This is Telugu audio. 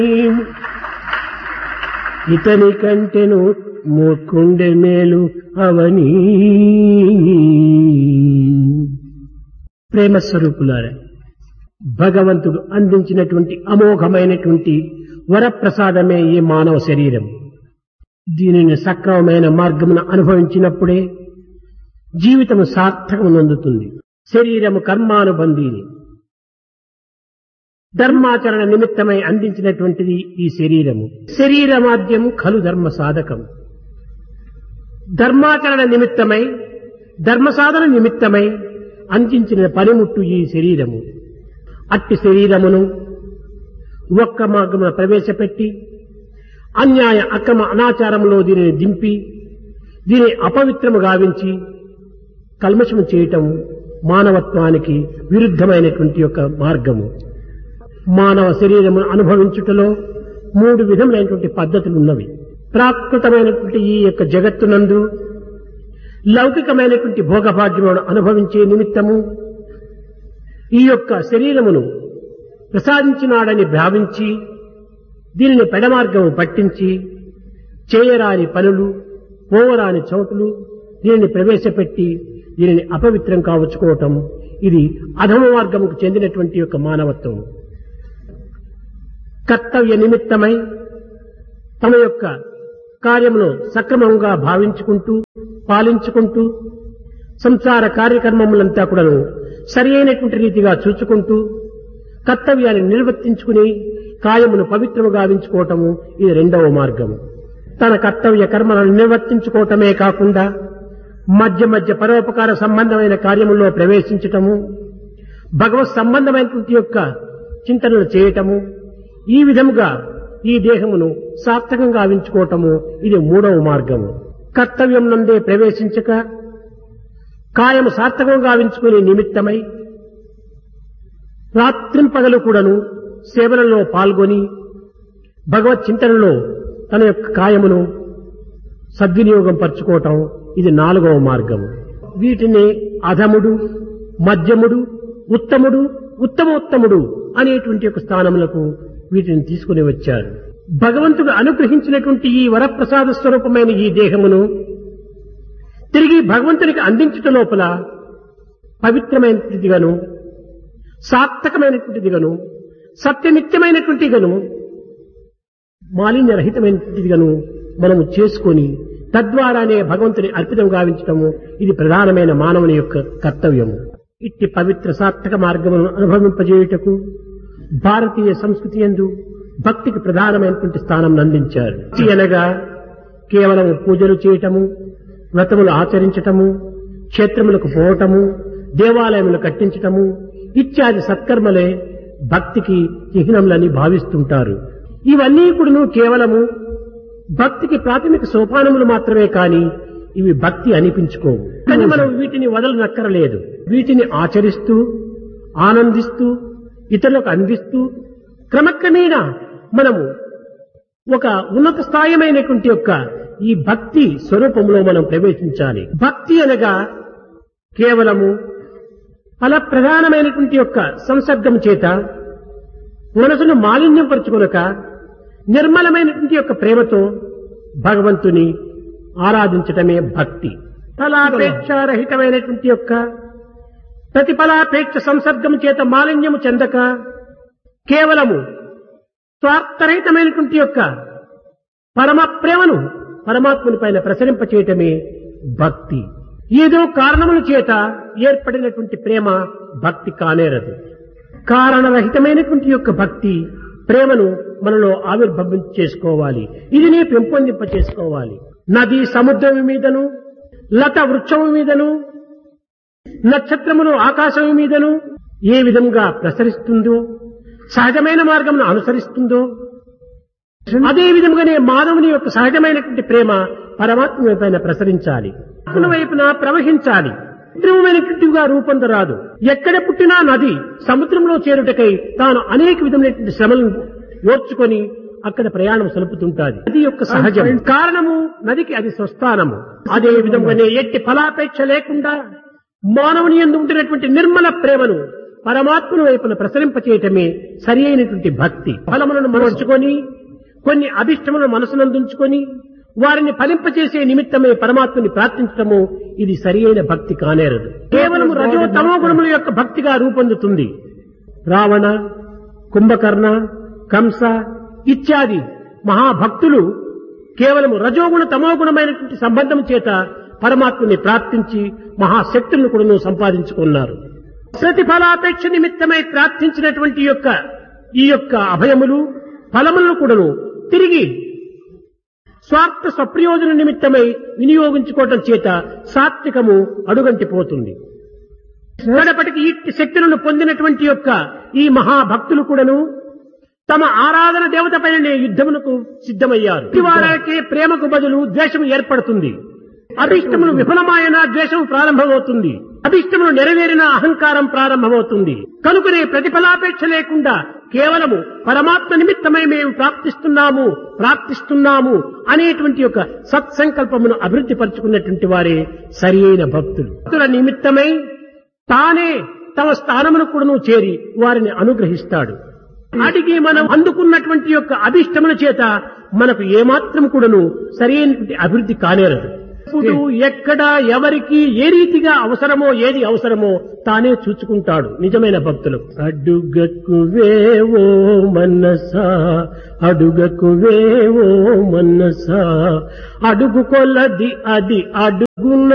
ఇతని కంటెను మూర్ఖుండె మేలు అవని ప్రేమ స్వరూపులారా భగవంతుడు అందించినటువంటి అమోఘమైనటువంటి వరప్రసాదమే ఈ మానవ శరీరం దీనిని సక్రమమైన మార్గమున అనుభవించినప్పుడే జీవితము సార్థకమునందుతుంది శరీరము కర్మానుబంధీని ధర్మాచరణ నిమిత్తమై అందించినటువంటిది ఈ శరీరము శరీరమాద్యం ఖలు ధర్మ సాధకం ధర్మాచరణ నిమిత్తమై ధర్మ సాధన నిమిత్తమై అందించిన పనిముట్టు ఈ శరీరము అట్టి శరీరమును ఒక్క మార్గమున ప్రవేశపెట్టి అన్యాయ అక్రమ అనాచారంలో దీనిని దింపి దీని అపవిత్రము గావించి కల్మషము చేయటం మానవత్వానికి విరుద్ధమైనటువంటి యొక్క మార్గము మానవ శరీరమును అనుభవించుటలో మూడు విధములైనటువంటి పద్ధతులు ఉన్నవి ప్రాకృతమైనటువంటి ఈ యొక్క జగత్తునందు లౌకికమైనటువంటి భోగభాగ్యములను అనుభవించే నిమిత్తము ఈ యొక్క శరీరమును ప్రసాదించినాడని భావించి దీనిని పెడమార్గము పట్టించి చేయరాని పనులు పోవరాని చోటులు దీనిని ప్రవేశపెట్టి దీనిని అపవిత్రం కావచ్చుకోవటం ఇది అధమ మార్గముకు చెందినటువంటి యొక్క మానవత్వం కర్తవ్య నిమిత్తమై తమ యొక్క కార్యమును సక్రమంగా భావించుకుంటూ పాలించుకుంటూ సంసార కార్యక్రమములంతా కూడాను సరి అయినటువంటి రీతిగా చూచుకుంటూ కర్తవ్యాన్ని నిర్వర్తించుకుని కాయమును పవిత్రము గావించుకోవటము ఇది రెండవ మార్గము తన కర్తవ్య కర్మలను నిర్వర్తించుకోవటమే కాకుండా మధ్య మధ్య పరోపకార సంబంధమైన కార్యముల్లో ప్రవేశించటము భగవత్ సంబంధమైనటువంటి యొక్క చింతనలు చేయటము ఈ విధముగా ఈ దేహమును సార్థకంగా గావించుకోవటము ఇది మూడవ మార్గము కర్తవ్యం నందే ప్రవేశించక కాయము సార్థకంగా గావించుకునే నిమిత్తమై రాత్రింపగలు కూడాను సేవలలో పాల్గొని భగవత్ చింతనలో తన యొక్క కాయమును సద్వినియోగం పరుచుకోవటం ఇది నాలుగవ మార్గం వీటిని అధముడు మధ్యముడు ఉత్తముడు ఉత్తమోత్తముడు అనేటువంటి యొక్క స్థానములకు వీటిని తీసుకుని వచ్చారు భగవంతుడు అనుగ్రహించినటువంటి ఈ వరప్రసాద స్వరూపమైన ఈ దేహమును తిరిగి భగవంతునికి అందించుట లోపల పవిత్రమైనటువంటిదిగాను సార్థకమైనటువంటిదిగాను సత్యనిత్యమైనటువంటిదిగాను మాలిన్యరహితమైనటువంటిదిగాను మనము చేసుకొని తద్వారానే భగవంతుని అర్పితం గావించటము ఇది ప్రధానమైన మానవుని యొక్క కర్తవ్యము ఇట్టి పవిత్ర సార్థక మార్గమును అనుభవింపజేయుటకు భారతీయ సంస్కృతి ఎందు భక్తికి ప్రధానమైనటువంటి స్థానం అందించారు భక్తి అనగా కేవలం పూజలు చేయటము వ్రతములు ఆచరించటము క్షేత్రములకు పోవటము దేవాలయములు కట్టించటము ఇత్యాది సత్కర్మలే భక్తికి చిహ్నములని భావిస్తుంటారు ఇవన్నీ కూడాను కేవలము భక్తికి ప్రాథమిక సోపానములు మాత్రమే కాని ఇవి భక్తి అనిపించుకోవు కానీ మనం వీటిని వదలనక్కరలేదు వీటిని ఆచరిస్తూ ఆనందిస్తూ ఇతరులకు అందిస్తూ క్రమక్రమేణా మనము ఒక ఉన్నత స్థాయిమైనటువంటి యొక్క ఈ భక్తి స్వరూపంలో మనం ప్రవేశించాలి భక్తి అనగా కేవలము ఫల ప్రధానమైనటువంటి యొక్క సంసర్గం చేత మనసును మాలిన్యం పరుచుకొనక నిర్మలమైనటువంటి యొక్క ప్రేమతో భగవంతుని ఆరాధించటమే భక్తి ఫలాపేక్షారహితమైనటువంటి యొక్క ప్రతిఫలాపేక్ష సంసర్గం చేత మాలిన్యము చెందక కేవలము స్వార్థరహితమైనటువంటి యొక్క పరమ ప్రేమను పరమాత్ముని పైన ప్రసరింపచేయటమే భక్తి ఏదో కారణముల చేత ఏర్పడినటువంటి ప్రేమ భక్తి కానేరదు కారణరహితమైనటువంటి యొక్క భక్తి ప్రేమను మనలో ఆవిర్భవం చేసుకోవాలి ఇది నీ పెంపొందింప చేసుకోవాలి నది సముద్రం మీదను లత వృక్షము మీదను నక్షత్రములు ఆకాశం మీదను ఏ విధంగా ప్రసరిస్తుందో సహజమైన మార్గమును అనుసరిస్తుందో అదే విధంగానే మానవుని యొక్క సహజమైనటువంటి ప్రేమ పరమాత్మ పైన ప్రసరించాలి ఆత్మ వైపున ప్రవహించాలి కృత్రిమమైనటువంటిగా రూపొందరాదు ఎక్కడ పుట్టినా నది సముద్రంలో చేరుటకై తాను అనేక విధమైనటువంటి శ్రమలను ఓర్చుకొని అక్కడ ప్రయాణం సలుపుతుంటాది నది యొక్క సహజం కారణము నదికి అది స్వస్థానము అదే విధంగానే ఎట్టి ఫలాపేక్ష లేకుండా మానవుని ఎందు ఉంటున్నటువంటి నిర్మల ప్రేమను పరమాత్మను వైపున ప్రసరింపచేయటమే సరి అయినటువంటి భక్తి ఫలములను మనర్చుకొని కొన్ని అభిష్టములను మనసునందుంచుకొని వారిని ఫలింపచేసే నిమిత్తమే పరమాత్మని ప్రార్థించటము ఇది సరి అయిన భక్తి కానేరదు కేవలం రజో తమో గుణముల యొక్క భక్తిగా రూపొందుతుంది రావణ కుంభకర్ణ కంస ఇత్యాది మహాభక్తులు కేవలం రజోగుణ తమోగుణమైనటువంటి సంబంధం చేత పరమాత్మని ప్రార్థించి మహాశక్తులను కూడా సంపాదించుకున్నారు ప్రతిఫలాపేక్ష నిమిత్తమై ప్రార్థించినటువంటి యొక్క ఈ యొక్క అభయములు ఫలములను కూడాను తిరిగి స్వార్థ స్వప్రయోజన నిమిత్తమై వినియోగించుకోవటం చేత సాత్వికము అడుగంటిపోతుంది కడపటికి ఈ శక్తులను పొందినటువంటి యొక్క ఈ మహాభక్తులు కూడాను తమ ఆరాధన దేవత పైననే యుద్ధమునకు సిద్ధమయ్యారు వారికి ప్రేమకు బదులు ద్వేషం ఏర్పడుతుంది అభిష్టములు విఫలమాయన ద్వేషం ప్రారంభమవుతుంది అభిష్టములు నెరవేరిన అహంకారం ప్రారంభమవుతుంది కనుకనే ప్రతిఫలాపేక్ష లేకుండా కేవలము పరమాత్మ నిమిత్తమై మేము ప్రాప్తిస్తున్నాము ప్రాప్తిస్తున్నాము అనేటువంటి ఒక సత్సంకల్పమును అభివృద్ధి పరుచుకున్నటువంటి వారే సరి అయిన భక్తులు భక్తుల నిమిత్తమై తానే తమ స్థానమును కూడాను చేరి వారిని అనుగ్రహిస్తాడు అడిగి మనం అందుకున్నటువంటి యొక్క అభిష్టముల చేత మనకు ఏమాత్రం కూడాను సరైనటువంటి అభివృద్ధి కానేరదు ఇప్పుడు ఎక్కడ ఎవరికి ఏ రీతిగా అవసరమో ఏది అవసరమో తానే చూచుకుంటాడు నిజమైన భక్తులకు అడుగకు వేవో మనసా అడుగకు వేవో మనసా అడుగు కొలది అది అడుగున